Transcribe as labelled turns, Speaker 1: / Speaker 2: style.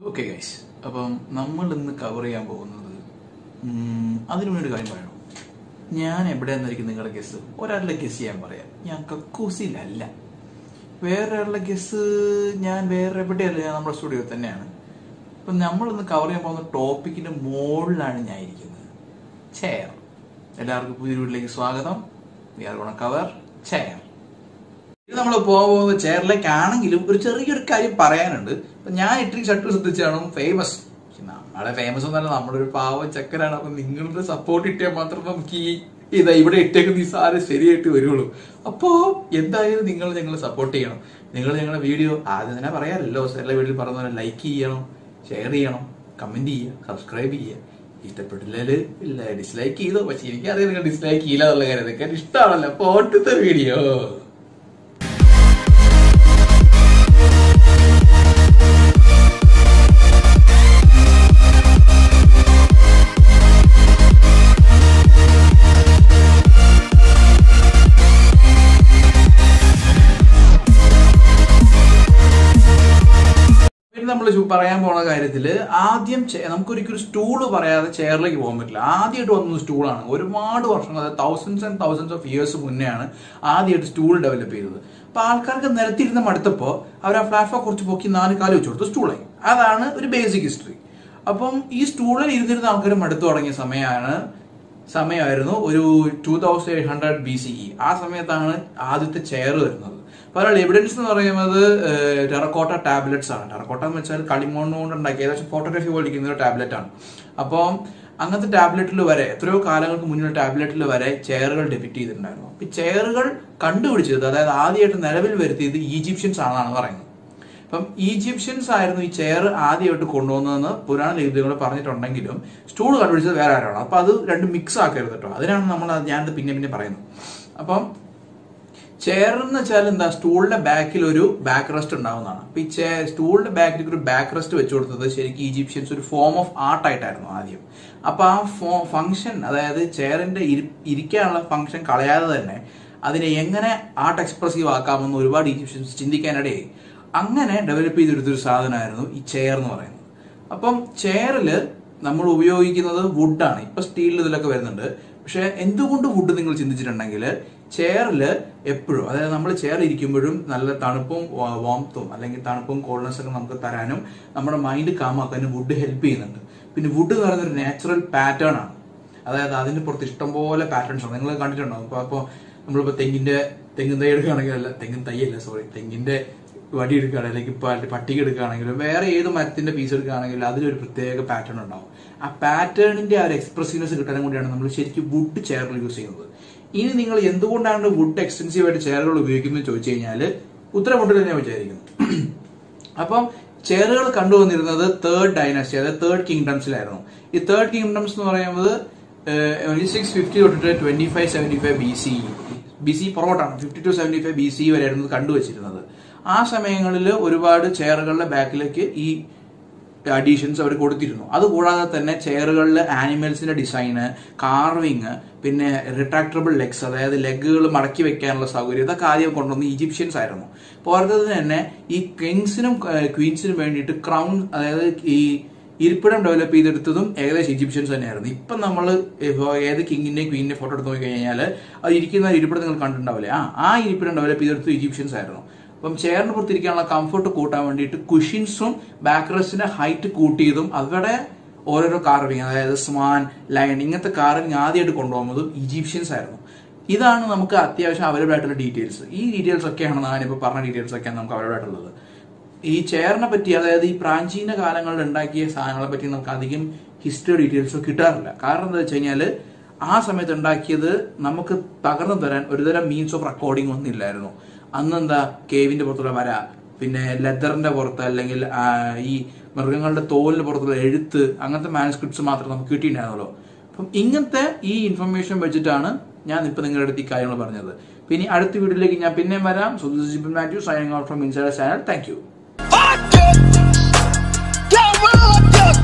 Speaker 1: Okay guys അപ്പം നമ്മൾ ഇന്ന് കവർ ചെയ്യാൻ പോകുന്നത് ഉം, അതിനു വേണ്ടി ഒരു കാര്യം പറയണം ഞാൻ എവിടെയാണെന്നായിരിക്കും നിങ്ങളുടെ ഗസ് ഒരാളുടെ ഗസ് ചെയ്യാൻ പറയാം ഞാൻ കക്കൂസിലല്ല വേറെ ആളുടെ ഗസ് ഞാൻ വേറെ എവിടെയല്ല ഞാൻ നമ്മുടെ സ്റ്റുഡിയോ തന്നെയാണ് അപ്പം നമ്മൾ ഇന്ന് കവർ ചെയ്യാൻ പോകുന്ന ടോപ്പിക്കിന്റെ മുകളിലാണ് ഞാൻ ഇരിക്കുന്നത് ചെയർ എല്ലാവർക്കും പുതിയ വീട്ടിലേക്ക് സ്വാഗതം we are gonna cover chair ഇത് നമ്മൾ പോകാൻ പോകുന്ന ചെയറിലേക്ക് ആണെങ്കിലും ഒരു ചെറിയൊരു കാര്യം പറയാനുണ്ട് ഇപ്പൊ ഞാൻ ഇത്രയും ഷർട്ട് ശ്രദ്ധിച്ചാണ് ഫേമസ് നമ്മളെ ഫേമസ് ഒന്നല്ല നമ്മുടെ ഒരു പാവം ചക്കരാണ് അപ്പൊ നിങ്ങളുടെ സപ്പോർട്ട് കിട്ടിയാൽ മാത്രം നമുക്ക് ഈ ഇതാ ഇവിടെ ഇട്ടേക്കുന്ന ഈ സാധനം ശരിയായിട്ട് വരുള്ളൂ അപ്പോ എന്തായാലും നിങ്ങൾ ഞങ്ങളെ സപ്പോർട്ട് ചെയ്യണം നിങ്ങൾ ഞങ്ങളുടെ വീഡിയോ ആദ്യം തന്നെ പറയാറില്ലോ എല്ലാ വീഡിയോ പറഞ്ഞ പോലെ ലൈക്ക് ചെയ്യണം ഷെയർ ചെയ്യണം കമന്റ് ചെയ്യുക സബ്സ്ക്രൈബ് ചെയ്യുക ഇഷ്ടപ്പെട്ടില്ലേ ഇല്ല ഡിസ്ലൈക്ക് ചെയ്തോ പക്ഷെ എനിക്കറിയാം നിങ്ങൾ ഡിസ്ലൈക്ക് ചെയ്യില്ല എന്നുള്ള കാര്യം ഇതൊക്കെ ഇഷ്ടമാണല്ലോ അപ്പൊ ഓട്ടത്തെ വീഡിയോ പിന്നെ നമ്മൾ പറയാൻ പോണ കാര്യത്തില് ആദ്യം ചെ- നമുക്കൊരിക്കലും സ്റ്റൂള് പറയാതെ ചെയറിലേക്ക് പോകാൻ പറ്റില്ല ആദ്യമായിട്ട് വന്ന സ്റ്റൂളാണ് ഒരുപാട് വർഷങ്ങൾ അതായത് thousands and thousands of years മുന്നെയാണ് ആദ്യമായിട്ട് സ്റ്റൂൾ ഡെവലപ്പ് ചെയ്തത് അപ്പൊ ആൾക്കാർക്ക് നിരത്തിയിരുന്ന മടുത്തപ്പോ അവർ ആ പ്ലാറ്റ്ഫോം കുറച്ച് പൊക്കി നാല് കാല് വെച്ച് കൊടുത്തു സ്റ്റൂളായി അതാണ് ഒരു ബേസിക് ഹിസ്റ്ററി അപ്പം ഈ സ്റ്റൂളിൽ ഇരുന്നിരുന്ന ആൾക്കാർ മടുത്തു തുടങ്ങിയ സമയമാണ് സമയമായിരുന്നു ഒരു two thousand eight hundred B C ഇ ആ സമയത്താണ് ആദ്യത്തെ ചെയർ വരുന്നത് അപ്പോൾ അതിനുള്ള എവിഡൻസ് എന്ന് പറയുന്നത് ടെറക്കോട്ട ടാബ്ലറ്റ്സ് ആണ് ടെറക്കോട്ട എന്ന് വെച്ചാൽ കളിമണ്ണ് കൊണ്ട് ഉണ്ടാക്കിയ ഏകദേശം ഫോട്ടോഗ്രാഫി പോലെ ഇരിക്കുന്ന ഒരു ടാബ്ലറ്റ് ആണ് അപ്പം അങ്ങനത്തെ ടാബ്ലറ്റിൽ വരെ എത്രയോ കാലങ്ങൾക്ക് മുന്നിലുള്ള ടാബ്ലറ്റിൽ വരെ ചെയറുകൾ ഡെപിക്ട് ചെയ്തിട്ടുണ്ടായിരുന്നു അപ്പൊ ഈ ചെയറുകൾ കണ്ടുപിടിച്ചത് അതായത് ആദ്യമായിട്ട് നിലവിൽ വരുത്തിയത് ഈജിപ്ഷ്യൻസ് ആണെന്നാണ് പറയുന്നത് അപ്പം ഈജിപ്ഷ്യൻസ് ആയിരുന്നു ഈ ചെയർ ആദ്യമായിട്ട് കൊണ്ടുവന്നതെന്ന് പുരാണ ലിപികൾ പറഞ്ഞിട്ടുണ്ടെങ്കിലും സ്റ്റൂൾ കണ്ടുപിടിച്ചത് വേറെ ആരാണ് അപ്പൊ അത് രണ്ട് മിക്സ് ആക്കരുത് കേട്ടോ അതിനാണ് നമ്മൾ അത് ഞാനത് പിന്നെ പിന്നെ പറയുന്നത് അപ്പം ചെയർ എന്ന് വെച്ചാൽ എന്താ സ്റ്റൂളിന്റെ ബാക്കിൽ ഒരു ബാക്ക് റെസ്റ്റ് ഉണ്ടാവുന്നതാണ് അപ്പൊ ഈ ചെ സ്റ്റൂളിന്റെ ബാക്കിൽ ഒരു ബാക്ക് റെസ്റ്റ് വെച്ചു കൊടുത്തത് ശരിക്കും ഈജിപ്ഷ്യൻസ് ഒരു ഫോം ഓഫ് ആർട്ട് ആയിട്ടായിരുന്നു ആദ്യം അപ്പൊ ആ ഫോ ഫംഗ്ഷൻ അതായത് ചെയറിന്റെ ഇരിക്കാനുള്ള ഫംഗ്ഷൻ കളയാതെ തന്നെ അതിനെ എങ്ങനെ ആർട്ട് എക്സ്പ്രസീവ് ആക്കാമെന്ന് ഒരുപാട് ഈജിപ്ഷ്യൻസ് ചിന്തിക്കാനിടയായി അങ്ങനെ ഡെവലപ്പ് ചെയ്തെടുത്തൊരു സാധനമായിരുന്നു ഈ ചെയർ എന്ന് പറയുന്നത് അപ്പം ചെയറിൽ നമ്മൾ ഉപയോഗിക്കുന്നത് വുഡാണ് ഇപ്പൊ സ്റ്റീലിൽ ഇതിലൊക്കെ വരുന്നുണ്ട് പക്ഷെ എന്തുകൊണ്ട് വുഡ് നിങ്ങൾ ചിന്തിച്ചിട്ടുണ്ടെങ്കിൽ ചെയറിൽ എപ്പോഴും അതായത് നമ്മൾ ചെയർ ഇരിക്കുമ്പോഴും നല്ല തണുപ്പും വാംത്തും അല്ലെങ്കിൽ തണുപ്പും കോൾനെസ് ഒക്കെ നമുക്ക് തരാനും നമ്മുടെ മൈൻഡ് കാമാക്കാനും വുഡ് ഹെൽപ്പ് ചെയ്യുന്നുണ്ട് പിന്നെ വുഡ് എന്ന് പറയുന്ന ഒരു നാച്ചുറൽ പാറ്റേൺ ആണ് അതായത് അതിന് പുറത്ത് ഇഷ്ടംപോലെ പാറ്റേൺസ് ഉണ്ട് നിങ്ങൾ കണ്ടിട്ടുണ്ടാവും ഇപ്പൊ അപ്പോൾ നമ്മളിപ്പോ തെങ്ങിന്റെ തെങ്ങിൻ തൈ എടുക്കുകയാണെങ്കിൽ അല്ല തെങ്ങിൻ തൈ അല്ല സോറി തെങ്ങിന്റെ വടി എടുക്കുകയാണെങ്കിൽ അല്ലെങ്കിൽ ഇപ്പൊ പട്ടിക എടുക്കുകയാണെങ്കിലും വേറെ ഏത് മരത്തിന്റെ പീസ് എടുക്കുകയാണെങ്കിലും അതിലൊരു പ്രത്യേക പാറ്റേൺ ഉണ്ടാവും ആ പാറ്റേണിന്റെ ആ ഒരു എക്സ്പ്രസീവ്നെസ് കിട്ടാനും കൂടിയാണ് നമ്മൾ ശരിക്കും വുഡ് ചെയറിൽ യൂസ് ചെയ്യുന്നത് ഇനി നിങ്ങൾ എന്തുകൊണ്ടാണ് വുഡ് എക്സ്റ്റൻസീവ് ആയിട്ട് ചെയറുകൾ ഉപയോഗിക്കുന്നത് ചോദിച്ചു കഴിഞ്ഞാൽ ഉത്തരമുണ്ടെന്ന് ഞാൻ വിചാരിക്കുന്നു അപ്പം ചെയറുകൾ കണ്ടുവന്നിരുന്നത് തേർഡ് ഡൈനാസ്റ്റി അതായത് തേർഡ് കിങ്ഡംസിലായിരുന്നു ഈ തേർഡ് കിങ്ഡംസ് എന്ന് പറയുന്നത് സിക്സ് ഫിഫ്റ്റി തൊട്ടിട്ട് twenty five seventy five B C B C പുറകോട്ടാണ് fifty two seventy five B C വരെയായിരുന്നു കണ്ടുവച്ചിരുന്നത് ആ സമയങ്ങളിൽ ഒരുപാട് ചെയറുകളുടെ ബാക്കിലേക്ക് ഈ അഡീഷൻസ് അവർ കൊടുത്തിരുന്നു അതുകൂടാതെ തന്നെ ചെയറുകളിൽ ആനിമൽസിന്റെ ഡിസൈന് കാർവിങ് പിന്നെ റിട്രാക്ടബിൾ ലെഗ്സ് അതായത് ലെഗുകൾ മടക്കി വെക്കാനുള്ള സൗകര്യം ഇതൊക്കെ ആദ്യം കൊണ്ടുവന്ന് ഈജിപ്ഷ്യൻസ് ആയിരുന്നു പോരാത്തത് തന്നെ ഈ കിങ്സിനും ക്വീൻസിനും വേണ്ടിയിട്ട് ക്രൗൺ അതായത് ഈ ഇരിപ്പിടം ഡെവലപ്പ് ചെയ്തെടുത്തതും ഏകദേശം ഈജിപ്ഷ്യൻസ് തന്നെയായിരുന്നു ഇപ്പം നമ്മൾ ഏത് കിങ്ങിന്റെയും ക്വീനിന്റെ ഫോട്ടോ എടുത്ത് നോക്കി കഴിഞ്ഞാൽ അത് ഇരിക്കുന്ന ഇരിപ്പിടം നിങ്ങൾ കണ്ടിട്ടുണ്ടാവില്ലേ ആ ആ ഇരിപ്പിടം ഡെവലപ്പ് ചെയ്തെടുത്തത് ഈജിപ്ഷ്യൻസ് ആയിരുന്നു അപ്പം ചെയറിന് പുറത്തിരിക്കാനുള്ള കംഫർട്ട് കൂട്ടാൻ വേണ്ടിയിട്ട് കുഷിൻസും ബാക്ക് റെസ്റ്റിന്റെ ഹൈറ്റ് കൂട്ടിയതും അവിടെ ഓരോരോ കാർവിങ് അതായത് സ്മാൻ ലയൺ ഇങ്ങനത്തെ കാർവിങ് ആദ്യമായിട്ട് കൊണ്ടുപോകുന്നതും ഈജിപ്ഷ്യൻസ് ആയിരുന്നു ഇതാണ് നമുക്ക് അത്യാവശ്യം അവൈലബിൾ ആയിട്ടുള്ള ഡീറ്റെയിൽസ് ഈ ഡീറ്റെയിൽസ് ഒക്കെയാണ് ഞാനിപ്പോൾ പറഞ്ഞ ഡീറ്റെയിൽസ് ഒക്കെയാണ് നമുക്ക് അവൈലബിൾ ആയിട്ടുള്ളത് ഈ ചെയറിനെ പറ്റി അതായത് ഈ പ്രാചീന കാലങ്ങളിൽ ഉണ്ടാക്കിയ സാധനങ്ങളെ പറ്റി നമുക്ക് അധികം ഹിസ്റ്ററി ഡീറ്റെയിൽസ് കിട്ടാറില്ല കാരണം എന്താ വെച്ച് കഴിഞ്ഞാൽ ആ സമയത്ത് ഉണ്ടാക്കിയത് നമുക്ക് പകർന്നു തരാൻ ഒരുതരം മീൻസ് ഓഫ് റെക്കോർഡിംഗ് ഒന്നും ഇല്ലായിരുന്നു അന്ന് എന്താ കേവിന്റെ പുറത്തുള്ള വര പിന്നെ ലെതറിന്റെ പുറത്ത് അല്ലെങ്കിൽ ആ, ഈ മൃഗങ്ങളുടെ തോലിന്റെ പുറത്തുള്ള എഴുത്ത് അങ്ങനത്തെ മാനുസ്ക്രിപ്റ്റ്സ് മാത്രമേ നമുക്ക് കിട്ടിയിട്ടുണ്ടായിരുന്നുള്ളൂ അപ്പം ഇങ്ങനത്തെ ഈ ഇൻഫർമേഷൻ വെച്ചിട്ടാണ് ഞാൻ ഇപ്പൊ നിങ്ങളുടെ അടുത്ത് ഈ കാര്യങ്ങൾ പറഞ്ഞത് പിന്നെ അടുത്ത വീഡിയോയിലേക്ക് ഞാൻ പിന്നെയും വരാം Sujibin Mathew signing out from inside channel thank you
Speaker 2: Fuck it! Yo, rock it!